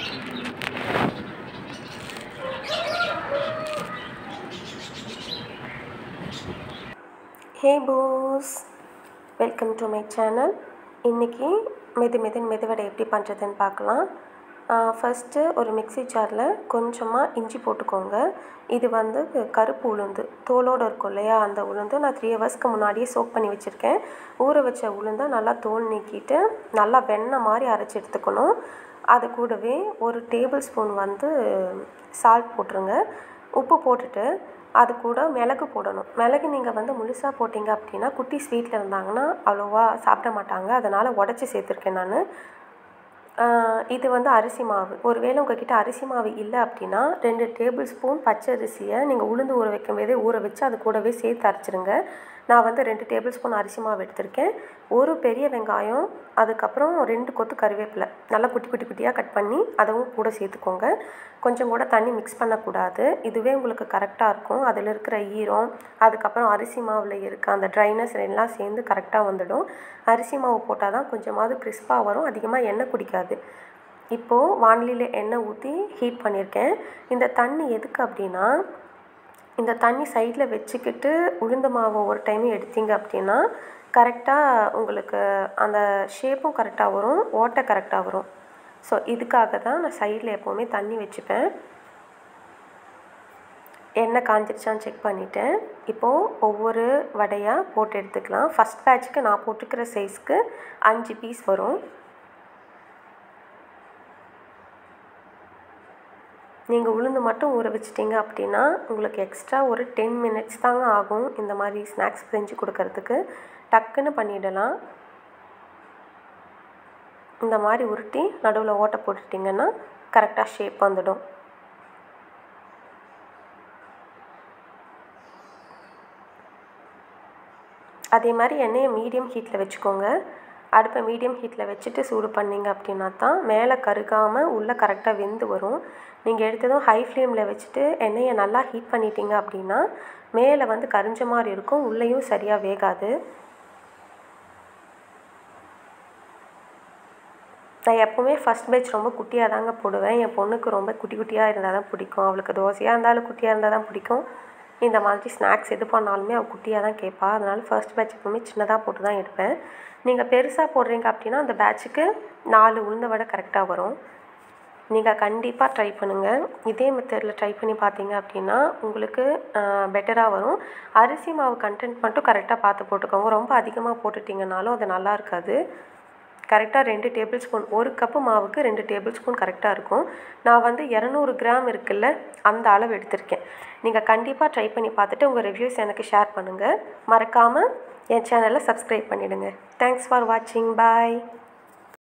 ஹே பூஸ் welcome to my channel இன்றைக்கி மெது மெதுன்னு மெதுவடை எப்படி பண்ணுறதுன்னு பார்க்கலாம் ஃபஸ்ட்டு ஒரு மிக்ஸி ஜாரில் கொஞ்சமாக இஞ்சி போட்டுக்கோங்க இது வந்து கருப்பு உளுந்து தோலோடு இருக்கும் இல்லையா அந்த உளுந்து நான் த்ரீ ஹவர்ஸ்க்கு முன்னாடியே சோக் பண்ணி வச்சுருக்கேன் ஊற வச்ச உளுந்தை நல்லா தோல் நீக்கிட்டு நல்லா வெண்ணெய் மாதிரி அரைச்சி எடுத்துக்கணும் அது கூடவே ஒரு டேபிள் ஸ்பூன் வந்து சால்ட் போட்டுருங்க உப்பு போட்டுட்டு அது கூட மிளகு போடணும் மிளகு நீங்கள் வந்து முழுசாக போட்டிங்க அப்படின்னா குட்டீஸ் வீட்டில் இருந்தாங்கன்னா அவ்வளோவா சாப்பிட மாட்டாங்க அதனால் உடச்சி சேர்த்துருக்கேன் நான் இது வந்து அரிசி மாவு ஒருவேளை உங்ககிட்ட அரிசி மாவு இல்லை அப்படின்னா ரெண்டு டேபிள் ஸ்பூன் பச்சை அரிசியை நீங்கள் உளுந்து ஊற வைக்கும் போதே ஊற வச்சு அது கூடவே சேர்த்து அரைச்சிருங்க நான் வந்து ரெண்டு டேபிள் ஸ்பூன் அரிசி மாவு எடுத்திருக்கேன் ஒரு பெரிய வெங்காயம் அதுக்கப்புறம் ரெண்டு கொத்து கருவேப்பிலை நல்லா குட்டி குட்டி குட்டியாக கட் பண்ணி அதுவும் கூட சேர்த்துக்கோங்க கொஞ்சம் கூட தண்ணி மிக்ஸ் பண்ணக்கூடாது இதுவே உங்களுக்கு கரெக்டாக இருக்கும் அதில் இருக்கிற ஈரம் அதுக்கப்புறம் அரிசி மாவில் இருக்க அந்த ட்ரைனஸ் எல்லாம் சேர்ந்து கரெக்டாக வந்துடும் அரிசி மாவு போட்டால் தான் கொஞ்சமாவது கிறிஸ்பாக வரும் அதிகமாக எண்ணெய் குடிக்காது இப்போது வானிலையில் எண்ணெய் ஊற்றி ஹீட் பண்ணியிருக்கேன் இந்த தண்ணி எதுக்கு அப்படின்னா இந்த தண்ணி சைடில் வச்சுக்கிட்டு உளுந்த மாவை ஒரு டைம் எடுத்தீங்க அப்படின்னா கரெக்டாக உங்களுக்கு அந்த ஷேப்பும் கரெக்டாக வரும் ஓட்டை கரெக்டாக வரும் ஸோ இதுக்காக தான் நான் சைடில் எப்போவுமே தண்ணி வச்சுப்பேன் எண்ணெய் காஞ்சிருச்சான்னு செக் பண்ணிவிட்டேன் இப்போது ஒவ்வொரு வடையாக போட்டு எடுத்துக்கலாம் ஃபஸ்ட் பேட்சுக்கு நான் போட்டுக்கிற சைஸ்க்கு அஞ்சு பீஸ் வரும் நீங்கள் உளுந்து மட்டும் ஊற வச்சிட்டிங்க அப்படின்னா உங்களுக்கு எக்ஸ்ட்ரா ஒரு டென் மினிட்ஸ் தாங்க ஆகும் இந்த மாதிரி ஸ்நாக்ஸ் செஞ்சு கொடுக்கறதுக்கு டக்குன்னு பண்ணிடலாம் இந்த மாதிரி உருட்டி நடுவில் ஓட்டை போட்டுட்டிங்கன்னா கரெக்டாக ஷேப் வந்துடும் அதே மாதிரி எண்ணெயை மீடியம் ஹீட்டில் வச்சுக்கோங்க அடுப்பை மீடியம் ஹீட்டில் வச்சுட்டு சூடு பண்ணிங்க அப்படின்னா தான் மேலே கருகாமல் உள்ளே கரெக்டாக வெந்து வரும் நீங்கள் எடுத்ததும் ஹை ஃப்ளேமில் வச்சுட்டு எண்ணெயை நல்லா ஹீட் பண்ணிட்டீங்க அப்படின்னா மேலே வந்து கரிஞ்ச மாதிரி இருக்கும் உள்ளேயும் சரியாக வேகாது நான் எப்போவுமே ஃபஸ்ட் பேட்ச் ரொம்ப குட்டியாக தாங்க போடுவேன் என் பொண்ணுக்கு ரொம்ப குட்டி குட்டியாக இருந்தால் தான் பிடிக்கும் அவளுக்கு தோசையாக இருந்தாலும் குட்டியாக இருந்தால் தான் பிடிக்கும் இந்த மாதிரி ஸ்நாக்ஸ் எது பண்ணாலுமே அவள் குட்டியாக தான் கேட்பா அதனால் ஃபர்ஸ்ட் பேட்ச் எப்போவுமே சின்னதாக போட்டு தான் எடுப்பேன் நீங்கள் பெருசாக போடுறீங்க அப்படின்னா அந்த பேட்சுக்கு நாலு உளுந்த வடை கரெக்டாக வரும் நீங்கள் கண்டிப்பாக ட்ரை பண்ணுங்கள் இதே மெத்தடில் ட்ரை பண்ணி பார்த்தீங்க அப்படின்னா உங்களுக்கு பெட்டராக வரும் அரிசி மாவு கண்டென்ட் மட்டும் கரெக்டாக பார்த்து போட்டுக்கோங்க ரொம்ப அதிகமாக போட்டுட்டிங்கனாலும் அது நல்லா இருக்காது கரெக்டாக ரெண்டு டேபிள் ஸ்பூன் ஒரு கப்பு மாவுக்கு ரெண்டு டேபிள் ஸ்பூன் கரெக்டாக இருக்கும் நான் வந்து இரநூறு கிராம் இருக்குல்ல அந்த அளவு எடுத்திருக்கேன் நீங்கள் கண்டிப்பாக ட்ரை பண்ணி பார்த்துட்டு உங்கள் ரிவ்யூஸ் எனக்கு ஷேர் பண்ணுங்கள் மறக்காமல் என் சேனலை சப்ஸ்கிரைப் பண்ணிவிடுங்க தேங்க்ஸ் ஃபார் வாட்சிங் பாய்